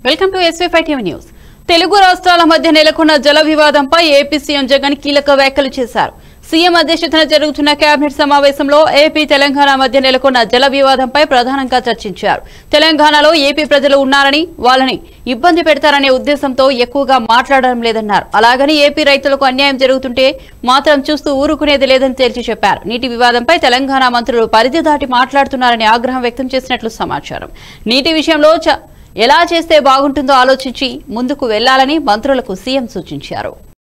welcome to SV TV news తెలుగు రాష్ట్రాల మధ్య నెలకొన్న జల వివాదంపై ఏపీ సీఎం జగన్ కీలక వ్యాఖ్యలు చేశారు సీఎం అధ్యక్షతన జరుగుతున్న కేబినెట్ సమావేశంలో ఏపీ తెలంగాణ మధ్య నెలకొన్న జల వివాదంపై ప్రధానంగా చర్చించారు తెలంగాణలో ఏపీ ప్రజలు ఉన్నారని వాళ్ళని ఇబ్బంది పెడతారనే ఉద్దేశంతో ఎక్కువగా మాట్లాడడం లేదన్నారు అలాగని ఏపీ రైతులకు అన్యాయం జరుగుతుంటే మాత్రం చూస్తూ ఊరుకునేది లేదని తేల్చి చెప్పారు నీటి వివాదంపై తెలంగాణ మంత్రులు పరిధి దాటి మాట్లాడుతున్నారని ఆగ్రహం వ్యక్తం చేసినట్లు సమాచారం నీటి విషయంలో చ- ఎలా చేస్తే బాగుంటుందో ఆలోచించి ముందుకు వెళ్లాలని మంత్రులకు సీఎం సూచించారు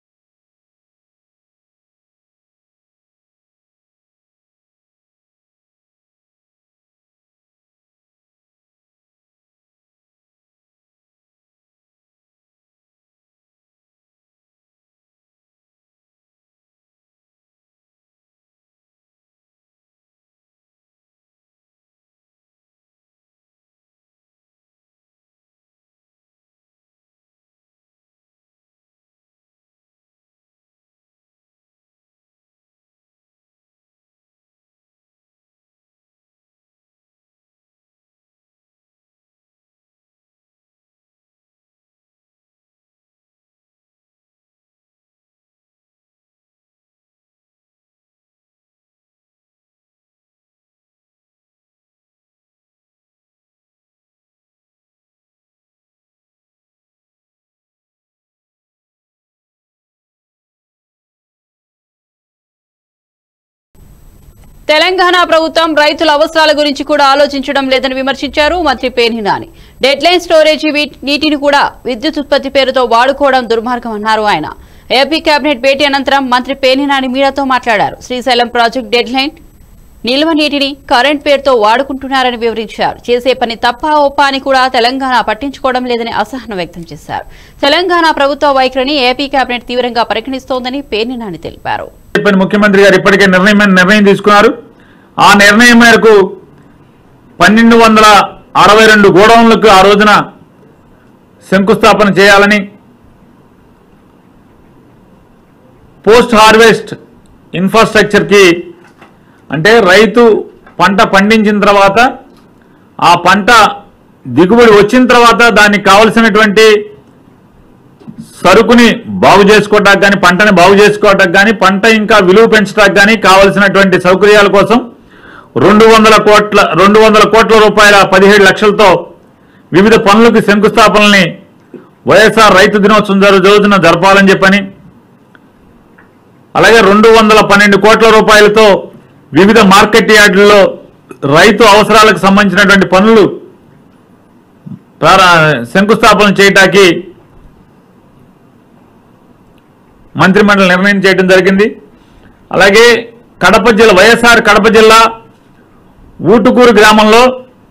తెలంగాణ ప్రభుత్వం రైతుల అవసరాల గురించి కూడా ఆలోచించడం లేదని విమర్శించారు మంత్రి Perni Nani deadline storage వీ- నీటిని కూడా విద్యుత్ ఉత్పత్తి పేరుతో వాడుకోవడం దుర్మార్గం అన్నారు ఆయన ఏపీ కేబినెట్ భేటీ అనంతరం మంత్రి పేర్ని నాని మీడియాతో మాట్లాడారు శ్రీశైలం ప్రాజెక్ట్ డెడ్ లైన్ నిల్వ నీటిని కరెంట్ పేరుతో వాడుకుంటున్నారని వివరించారు చేసే పని తప్ప ఒప్ప అని కూడా తెలంగాణ పట్టించుకోవడం లేదని అసహనం వ్యక్తం చేశారు తెలంగాణ ప్రభుత్వ వైఖరిని ఏపీ కేబినెట్ తీవ్రంగా పరిగణిస్తోందని పేర్ని నాని తెలిపారు చెప్పిన ముఖ్యమంత్రి గారు ఇప్పటికే నిర్ణయం మీద నిర్ణయం తీసుకున్నారు ఆ నిర్ణయం మేరకు పన్నెండు వందల అరవై రెండు గోడౌన్లకు ఆ రోజున శంకుస్థాపన చేయాలని పోస్ట్ హార్వెస్ట్ ఇన్ఫ్రాస్ట్రక్చర్కి అంటే రైతు పంట పండించిన తర్వాత ఆ పంట దిగుబడి వచ్చిన తర్వాత దానికి కావలసినటువంటి సరుకుని బాగు చేసుకోవటానికి కానీ పంటని బాగు చేసుకోవటానికి కానీ పంట ఇంకా విలువ పెంచడానికి కానీ కావలసినటువంటి సౌకర్యాల కోసం రెండు వందల కోట్ల రెండు వందల కోట్ల రూపాయల పదిహేడు లక్షలతో వివిధ పనులకు శంకుస్థాపనల్ని వైఎస్ఆర్ రైతు దినోత్సవం జరు- రోజున జరపాలని చెప్పని అలాగే రెండు వందల పన్నెండు కోట్ల రూపాయలతో వివిధ మార్కెట్ యార్డుల్లో రైతు అవసరాలకు సంబంధించినటువంటి పనులు ప్రారా- శంకుస్థాపన చేయటానికి మంత్రిమండలి నిర్ణయం చేయడం జరిగింది అలాగే కడప జిల్లా వైఎస్ఆర్ కడప జిల్లా ఊటుకూరు గ్రామంలో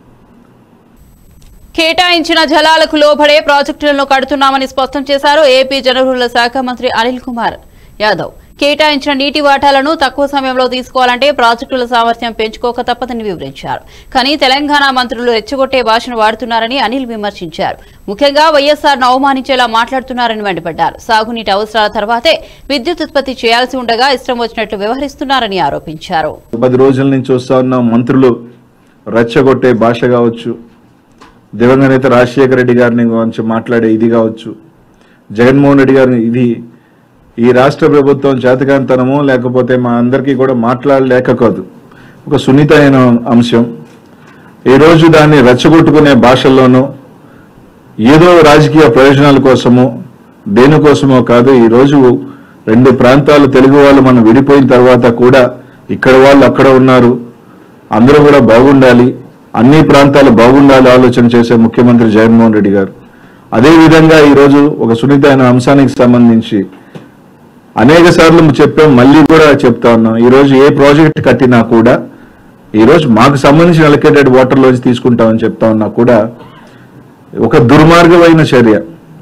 కేటాయించిన జలాలకు లోబడే ప్రాజెక్టులను కడుతున్నామని స్పష్టం చేశారు ఏపీ జలవనరుల శాఖ మంత్రి అనిల్ కుమార్ యాదవ్ కేటాయించిన నీటి వాటాలను తక్కువ సమయంలో తీసుకోవాలంటే ప్రాజెక్టుల సామర్థ్యం పెంచుకోక తప్పదని వివరించారు కానీ తెలంగాణ మంత్రులు రెచ్చగొట్టే భాషను వాడుతున్నారని అనిల్ విమర్శించారు ముఖ్యంగా వైఎస్ఆర్ను అవమానించేలా మాట్లాడుతున్నారని మండిపడ్డారు సాగునీటి అవసరాల తర్వాతే విద్యుత్ ఉత్పత్తి చేయాల్సి ఉండగా ఇష్టం వచ్చినట్లు వ్యవహరిస్తున్నారని ఆరోపించారు పది రోజుల నుంచి చూస్తా ఉన్న మంత్రులు రెచ్చగొట్టే భాష కావచ్చు దివంగత నేత రాజశేఖర రెడ్డి గారిని గురించి మాట్లాడే ఇది కావచ్చు జగన్మోహన్ రెడ్డి గారిని ఇది ఈ రాష్ట్ర ప్రభుత్వం చేతకాంతనము లేకపోతే మా అందరికీ కూడా మాట్లాడలేక కాదు ఒక సున్నితమైన అంశం ఈరోజు దాన్ని రెచ్చగొట్టుకునే భాషల్లోనూ ఏదో రాజకీయ ప్రయోజనాల కోసమో దేనికోసమో కాదు ఈరోజు రెండు ప్రాంతాలు తెలుగు వాళ్ళు మనం విడిపోయిన తర్వాత కూడా ఇక్కడ వాళ్ళు అక్కడ ఉన్నారు అందరూ కూడా బాగుండాలి అన్ని ప్రాంతాలు బాగుండాలి ఆలోచన చేసే ముఖ్యమంత్రి జగన్మోహన్ రెడ్డి గారు అదేవిధంగా ఈరోజు ఒక సున్నితమైన అంశానికి సంబంధించి అనేక సార్లు చెప్పాం మళ్ళీ కూడా చెప్తా ఉన్నాం ఈరోజు ఏ ప్రాజెక్ట్ కట్టినా కూడా ఈరోజు మాకు సంబంధించిన అలొకేటెడ్ వాటర్లోంచి తీసుకుంటామని చెప్తా ఉన్నా కూడా ఒక దుర్మార్గమైన చర్య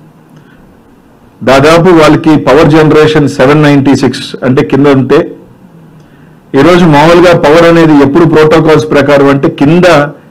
దాదాపు వాళ్ళకి power generation seven ninety six అంటే కింద ఉంటే ఈరోజు మామూలుగా పవర్ అనేది ఎప్పుడు ప్రోటోకాల్స్ ప్రకారం అంటే కింద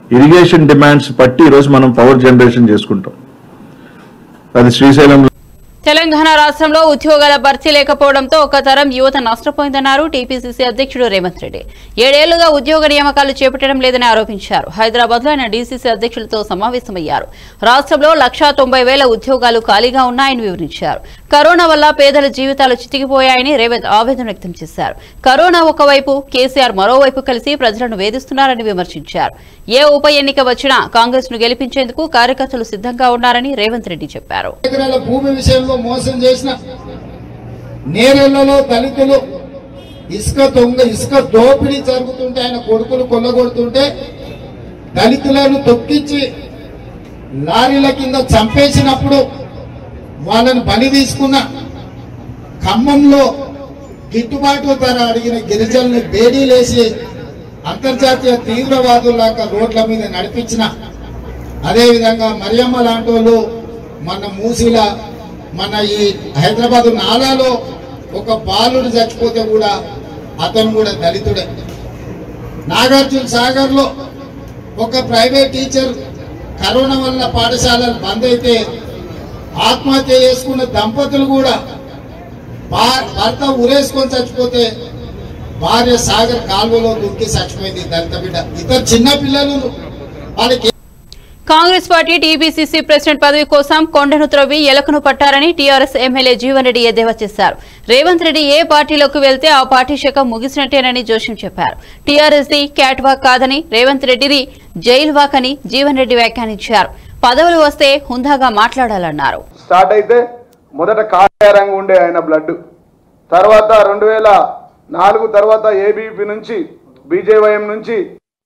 ఇరిగేషన్ డిమాండ్స్ పట్టి ఈరోజు మనం పవర్ జనరేషన్ చేసుకుంటాం అది శ్రీశైలంలో తెలంగాణ రాష్ట్రంలో ఉద్యోగాల భర్తీ లేకపోవడంతో ఒక తరం యువత నష్టపోయిందన్నారు టీపీసీసీ అధ్యక్షుడు రేవంత్ రెడ్డి ఏడేళ్లుగా ఉద్యోగ నియామకాలు చేపట్టడం లేదని ఆరోపించారు హైదరాబాద్ లో ఆయన డీసీసీ అధ్యక్షులతో సమావేశమయ్యారు రాష్ట్రంలో లక్షా తొంభై వేల ఉద్యోగాలు ఖాళీగా ఉన్నాయని వివరించారు కరోనా వల్ల పేదల జీవితాలు చితికిపోయాయని రేవంత్ ఆవేదన వ్యక్తం చేశారు కరోనా ఒకవైపు కేసీఆర్ మరోవైపు కలిసి ప్రజలను వేధిస్తున్నారని విమర్శించారు ఏ ఉప ఎన్నిక వచ్చినా కాంగ్రెస్ ను గెలిపించేందుకు కార్యకర్తలు సిద్ధంగా ఉన్నారని రేవంత్ రెడ్డి చెప్పారు ఎకరాల భూమి విషయంలో మోసం చేసిన నేరెళ్లలో దళితులు ఇసుక దొంగ ఇసుక దోపిడీ జరుగుతుంటే ఆయన కొడుకులు కొల్లగొడుతుంటే దళితులను తొక్కించి లారీల కింద చంపేసినప్పుడు వాళ్ళని బలి తీసుకున్న ఖమ్మంలో గిట్టుబాటు ధర అడిగిన గిరిజనుల్ని బేడీలేసి అంతర్జాతీయ తీవ్రవాదుల్లాగా రోడ్ల మీద నడిపించిన అదేవిధంగా మరియమ్మ లాంటి వాళ్ళు మన మూసిల మన ఈ హైదరాబాద్ నాలాలో ఒక బాలుడు చచ్చిపోతే కూడా అతను కూడా దళితుడే నాగార్జున సాగర్ లో ఒక ప్రైవేట్ టీచర్ కరోనా వల్ల పాఠశాలలు బంద్ అయితే ఆత్మహత్య చేసుకున్న దంపతులు కూడా భా- భర్త ఉరేసుకొని చచ్చిపోతే భార్య సాగర్ కాలువలో దుక్కి చచ్చిపోయింది దళిత బిడ్డ ఇద్దరు చిన్న పిల్లలు వాళ్ళకి కాంగ్రెస్ పార్టీ టీపీసీసీ ప్రెసిడెంట్ పదవి కోసం కొండను త్రవ్వి ఎలకను పట్టారని టీఆర్ఎస్ ఎమ్మెల్యే జీవన్ రెడ్డి ఎద్దేవా చేశారు రేవంత్ రెడ్డి ఏ పార్టీలోకి వెళ్తే ఆ పార్టీ శకం ముగిసినట్టేనని జోషం చెప్పారు టీఆర్ఎస్ ది క్యాట్ వాక్ కాదని రేవంత్ రెడ్డిది జైలు వాక్ అని జీవన్ రెడ్డి వ్యాఖ్యానించారు పదవులు వస్తే హుందాగా మాట్లాడాలన్నారు స్టార్ట్ అయితే మొదట కాయారంగా ఉండే ఆయన బ్లడ్ తర్వాత రెండు వేల నాలుగు తర్వాత ఏబీపీ నుంచి బీజేవైఎం నుంచి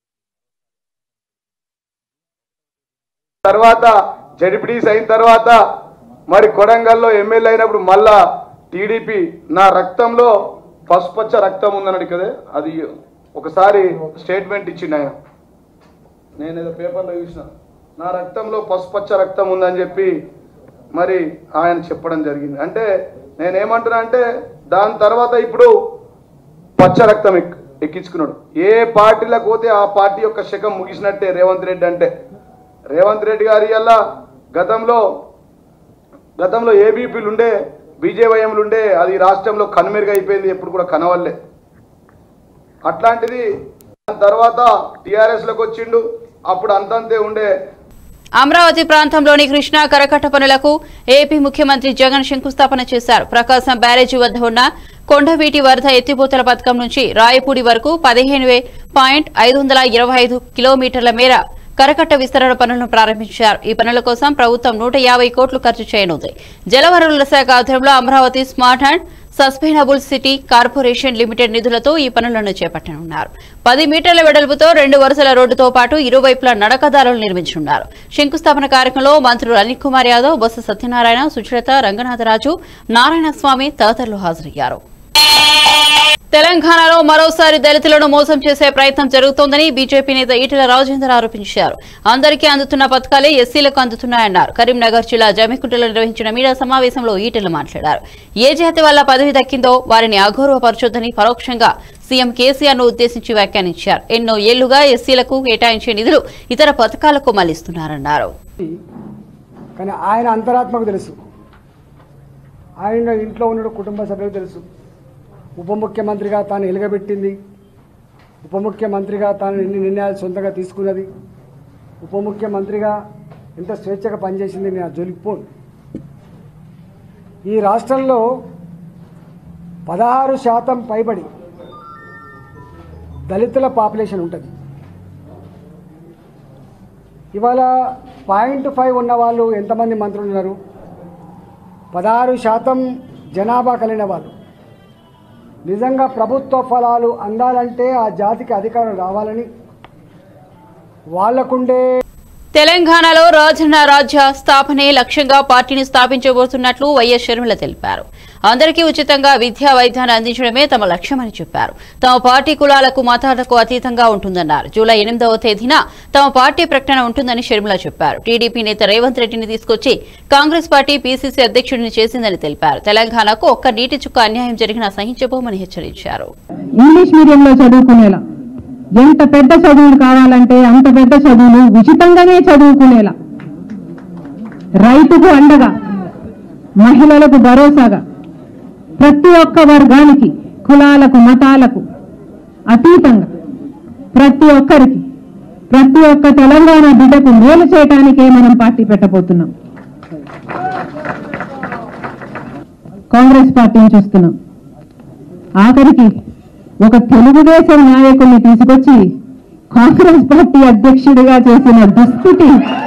తర్వాత జడ్పీటీస్ అయిన తర్వాత మరి కొడంగల్లో ఎమ్మెల్యే అయినప్పుడు మళ్ళా టీడీపీ నా రక్తంలో పసుపచ్చ రక్తం ఉందన్నాడు కదా అది ఒకసారి స్టేట్మెంట్ ఇచ్చిండు ఆయన నేను ఏదో పేపర్లో చూసిన నా రక్తంలో పసుపచ్చ రక్తం ఉందని చెప్పి మరి ఆయన చెప్పడం జరిగింది అంటే నేనేమంటున్నా అంటే దాని తర్వాత ఇప్పుడు పచ్చ రక్తం ఎక్- ఎక్కించుకున్నాడు ఏ పార్టీలకు పోతే ఆ పార్టీ యొక్క శకం ముగిసినట్టే రేవంత్ రెడ్డి అంటే రేవంత్ రెడ్డి గారి వల్ల గతంలో గతంలో ఏబీపీలు ఉండే బీజేవైఎంలు ఉండే అది రాష్ట్రంలో కనుమెరుగైపోయింది ఎప్పుడు కూడా కనవల్లే అట్లాంటిది దాని తర్వాత టీఆర్ఎస్ లోకి వచ్చిండు అప్పుడు అంతంతే ఉండే అమరావతి ప్రాంతంలోని కృష్ణా కరకట్ట పనులకు ఏపీ ముఖ్యమంత్రి జగన్ శంకుస్థాపన చేశారు ప్రకాశం బ్యారేజీ వద్ద ఉన్న కొండవీటి వరద ఎత్తిపోతల పథకం నుంచి రాయపూడి వరకు పదిహేను పాయింట్ ఐదు వందల ఇరవై ఐదు కిలోమీటర్ల మేర కరకట్ట విస్తరణ పనులను ప్రారంభించారు ఈ పనుల కోసం ప్రభుత్వం నూట యాభై కోట్లు ఖర్చు చేయనుంది జలవనరుల శాఖ ఆధ్వర్యంలో Amaravati smart and sustainable city corporation limited నిధులతో ఈ పనులను చేపట్టనున్నారు పది మీటర్ల వెడల్పుతో రెండు వరుసల రోడ్డుతో పాటు ఇరువైపులా నడకదారులు నిర్మించనున్నారు శంకుస్థాపన కార్యక్రమంలో మంత్రులు అనిల్ కుమార్ యాదవ్ బొత్స సత్యనారాయణ సుచరిత రంగనాథరాజు నారాయణస్వామి తదితరులు హాజరయ్యారు తెలంగాణలో మరోసారి దళితులను మోసం చేసే ప్రయత్నం జరుగుతోందని బీజేపీ నేత ఈటెల రాజేందర్ ఆరోపించారు అందరికీ అందుతున్న పథకాలే ఎస్సీలకు అందుతున్నాయన్నారు కరీంనగర్ జిల్లా జమికుంటలో నిర్వహించిన మీడియా సమావేశంలో ఈటెల మాట్లాడారు ఏ జాతి వల్ల పదవి దక్కిందో వారిని అగౌరవపరచొద్దని పరోక్షంగా సీఎం కేసీఆర్ ను ఉద్దేశించి వ్యాఖ్యానించారు ఎన్నో ఏళ్లుగా ఎస్సీలకు కేటాయించే నిధులు ఇతర పథకాలకు మళ్లిస్తున్నారన్నారు కానీ ఆయన అంతరాత్మకు తెలుసు ఆయన ఇంట్లో ఉన్న కుటుంబ సభ్యులకు తెలుసు ఉప ముఖ్యమంత్రిగా తాను ఎలుగబెట్టింది ఉప ముఖ్యమంత్రిగా తాను ఎన్ని నిర్ణయాలు సొంతంగా తీసుకున్నది ఉప ముఖ్యమంత్రిగా ఎంత స్వేచ్ఛగా పనిచేసింది నేను ఆ జోలికి పోను ఈ రాష్ట్రంలో పదహారు శాతం పైబడి దళితుల పాపులేషన్ ఉంటుంది ఇవాళ పాయింట్ ఫైవ్ ఉన్న వాళ్ళు ఎంతమంది మంత్రులు ఉన్నారు పదహారు శాతం జనాభా కలిగిన వాళ్ళు నిజంగా ప్రభుత్వ ఫలాలు అందాలంటే ఆ జాతికి అధికారం రావాలని వాళ్లకుండే తెలంగాణలో రాజన్న రాజ్య స్థాపనే లక్ష్యంగా పార్టీని స్థాపించబోతున్నట్లు వైఎస్ షర్మిల తెలిపారు అందరికీ ఉచితంగా విద్యా వైద్యాన్ని అందించడమే తమ లక్ష్యమని చెప్పారు తమ పార్టీ కులాలకు మతాలకు అతీతంగా ఉంటుందన్నారు జూలై ఎనిమిదవ తేదీన తమ పార్టీ ప్రకటన ఉంటుందని షర్మిల చెప్పారు టీడీపీ నేత రేవంత్ రెడ్డిని తీసుకొచ్చి కాంగ్రెస్ పార్టీ పీసీసీ అధ్యక్షుడిని చేసిందని తెలిపారు తెలంగాణకు ఒక్క నీటి చుక్క అన్యాయం జరిగినా సహించబోమని హెచ్చరించారు ఇంగ్లీష్ మీడియంలో చదువుకునేలా ఎంత పెద్ద చదువులు కావాలంటే అంత పెద్ద చదువులు ఉచితంగానే చదువుకునేలా రైతుకు అండగా మహిళలకు భరోసాగా ప్రతి ఒక్క వర్గానికి కులాలకు మతాలకు అతీతంగా ప్రతి ఒక్కరికి ప్రతి ఒక్క తెలంగాణ బిడ్డకు మేలు చేయటానికే మనం పార్టీ పెట్టబోతున్నాం కాంగ్రెస్ పార్టీని చూస్తున్నాం ఆఖరికి ఒక తెలుగుదేశం నాయకుడిని తీసుకొచ్చి కాంగ్రెస్ పార్టీ అధ్యక్షుడిగా చేసిన దుస్థితి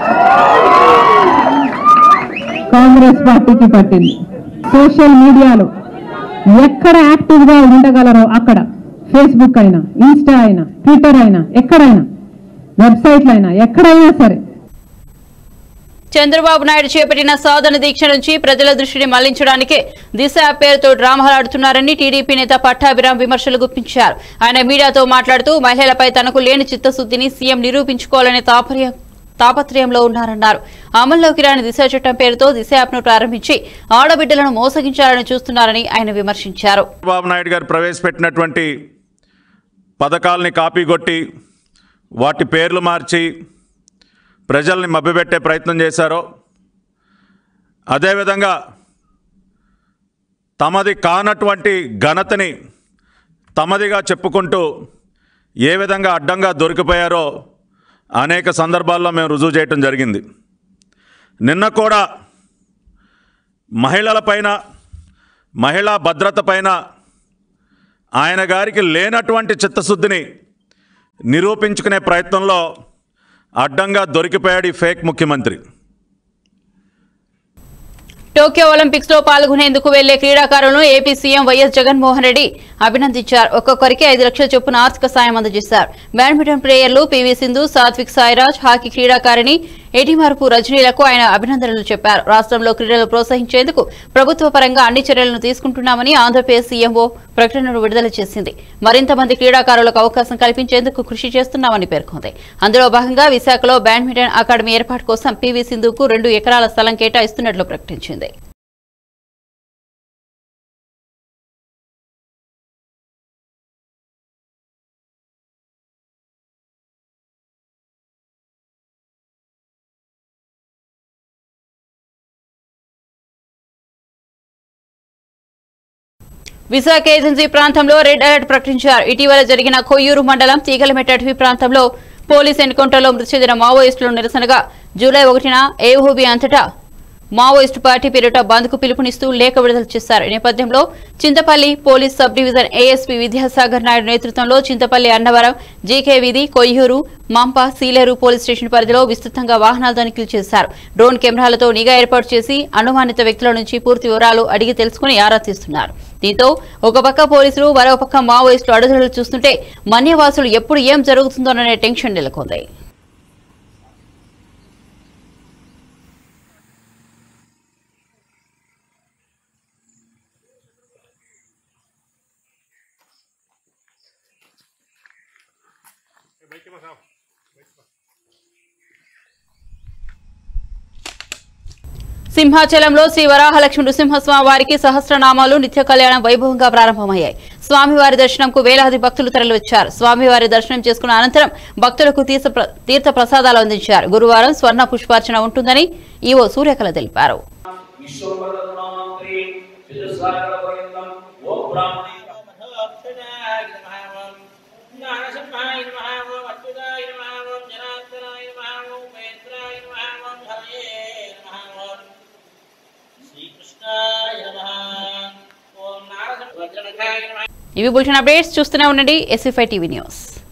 కాంగ్రెస్ పార్టీకి పట్టింది సోషల్ మీడియాలో ఎక్కడ యాక్టివ్ గా ఉండగలరో అక్కడ ఫేస్బుక్ అయినా ఇన్స్టా అయినా ట్విట్టర్ అయినా ఎక్కడైనా వెబ్సైట్లు అయినా ఎక్కడైనా సరే చంద్రబాబు నాయుడు చేపట్టిన సాధన దీక్ష నుంచి ప్రజల దృష్టిని మళ్లించడానికి దిశ యాప్ పేరుతో డ్రామాలాడుతున్నారని టీడీపీ నేత పట్టాభిరామ్ విమర్శలు గుప్పించారు ఆయన మీడియాతో మాట్లాడుతూ మహిళలపై తనకు లేని చిత్తశుద్ధిని సీఎం నిరూపించుకోవాలనే తాపర్య తాపత్రయంలో ఉన్నారన్నారు అమల్లోకి రాని దిశ చట్టం పేరుతో దిశ యాప్ను ప్రారంభించి ఆడబిడ్డలను మోసగించాలని చూస్తున్నారని ఆయన విమర్శించారు చంద్రబాబు నాయుడు గారు ప్రవేశపెట్టినటువంటి పథకాలని కాపీ కొట్టి వాటి పేర్లు మార్చి ప్రజల్ని మభ్యపెట్టే ప్రయత్నం చేశారో అదేవిధంగా తమది కానటువంటి ఘనతని తమదిగా చెప్పుకుంటూ ఏ విధంగా అడ్డంగా దొరికిపోయారో అనేక సందర్భాల్లో మేము రుజువు చేయటం జరిగింది నిన్న కూడా మహిళలపైన మహిళా భద్రత పైన ఆయన గారికి లేనటువంటి చిత్తశుద్ధిని నిరూపించుకునే ప్రయత్నంలో అడ్డంగా దొరికిపోయాడు ఈ ఫేక్ ముఖ్యమంత్రి టోక్యో ఒలింపిక్స్ లో పాల్గొనేందుకు వెళ్లే క్రీడాకారులను AP CM YS Jaganmohan Reddy అభినందించారు ఒక్కొక్కరికి ఐదు లక్షల చొప్పున ఆర్థిక సాయం అందజేశారు బ్యాడ్మింటన్ ప్లేయర్లు పీవీ సింధు సాత్విక్ సాయిరాజ్ హాకీ క్రీడాకారిణి ఎటిమార్పు రజనీలకు ఆయన అభినందనలు చెప్పారు రాష్ట్రంలో క్రీడలు ప్రోత్సహించేందుకు ప్రభుత్వ పరంగా అన్ని చర్యలను తీసుకుంటున్నామని ఆంధ్రప్రదేశ్ సీఎంఓ ప్రకటనను విడుదల చేసింది మరింత మంది క్రీడాకారులకు అవకాశం కల్పించేందుకు కృషి చేస్తున్నామని పేర్కొంది అందులో భాగంగా విశాఖలో బ్యాడ్మింటన్ అకాడమీ ఏర్పాటు కోసం పీవీ సింధుకు రెండు ఎకరాల స్థలం కేటాయిస్తున్నట్లు ప్రకటించింది విశాఖ ఏజెన్సీ ప్రాంతంలో రెడ్ అలర్ట్ ప్రకటించారు ఇటీవల జరిగిన కొయ్యూరు మండలం తీగలమెట్ట అటవీ ప్రాంతంలో పోలీస్ ఎన్కౌంటర్లో మృతి చెందిన మావోయిస్టులు నిరసనగా జూలై ఒకటిన ఏహోబీ అంతటా మావోయిస్టు పార్టీ పేరిట బంద్కు పిలుపునిస్తూ లేఖ విడుదల చేశారు ఈ నేపథ్యంలో Chintapalli police sub division ASP Vidyasagar Naidu నేతృత్వంలో Chintapalli Annavaram GK Veedhi Koyyuru Mampa Sileru police station పరిధిలో విస్తృతంగా వాహనాల తనిఖీలు చేశారు డ్రోన్ కెమెరాలతో నిఘా ఏర్పాటు చేసి అనుమానిత వ్యక్తుల నుంచి పూర్తి వివరాలు అడిగి తెలుసుకుని ఆరా తీస్తున్నారు దీంతో ఒక పక్క పోలీసులు మరో పక్క మావోయిస్టులు అడుగులు చూస్తుంటే మన్యవాసులు ఎప్పుడు ఏం జరుగుతుందోననే టెన్షన్ నెలకొంది సింహాచలంలో శ్రీ వరాహలక్ష్మి నృసింహస్వామి వారికి సహస్రనామాలు నిత్య కళ్యాణం వైభవంగా ప్రారంభమయ్యాయి స్వామివారి దర్శనంకు వేలాది భక్తులు తరలివచ్చారు స్వామివారి దర్శనం చేసుకున్న అనంతరం భక్తులకు తీర్థ ప్ర- తీర్థ ప్రసాదాలు అందించారు గురువారం స్వర్ణ పుష్పార్చన ఉంటుందని ఈవో సూర్యకళ తెలిపారు విశ్వపరమాత్రి చతుస్సాగరపర్యంతం ఓం బ్రాహ్మణే అక్షరాయ నమః ఓం జ్ఞానసంహాయ నమః ఓం అచ్యుతాయ నమః ఓం జనార్దనాయ నమః ఓం పేత్రాయ నమః ఓం హరయే నమః ఓం శ్రీకృష్ణాయ నమః ఓం నారద వజ్రనఖాయ నమః ఇవి బులెటిన్ అప్డేట్స్ చూస్తూనే ఉండండి ఎస్ఎఫ్ఐ టీవీ న్యూస్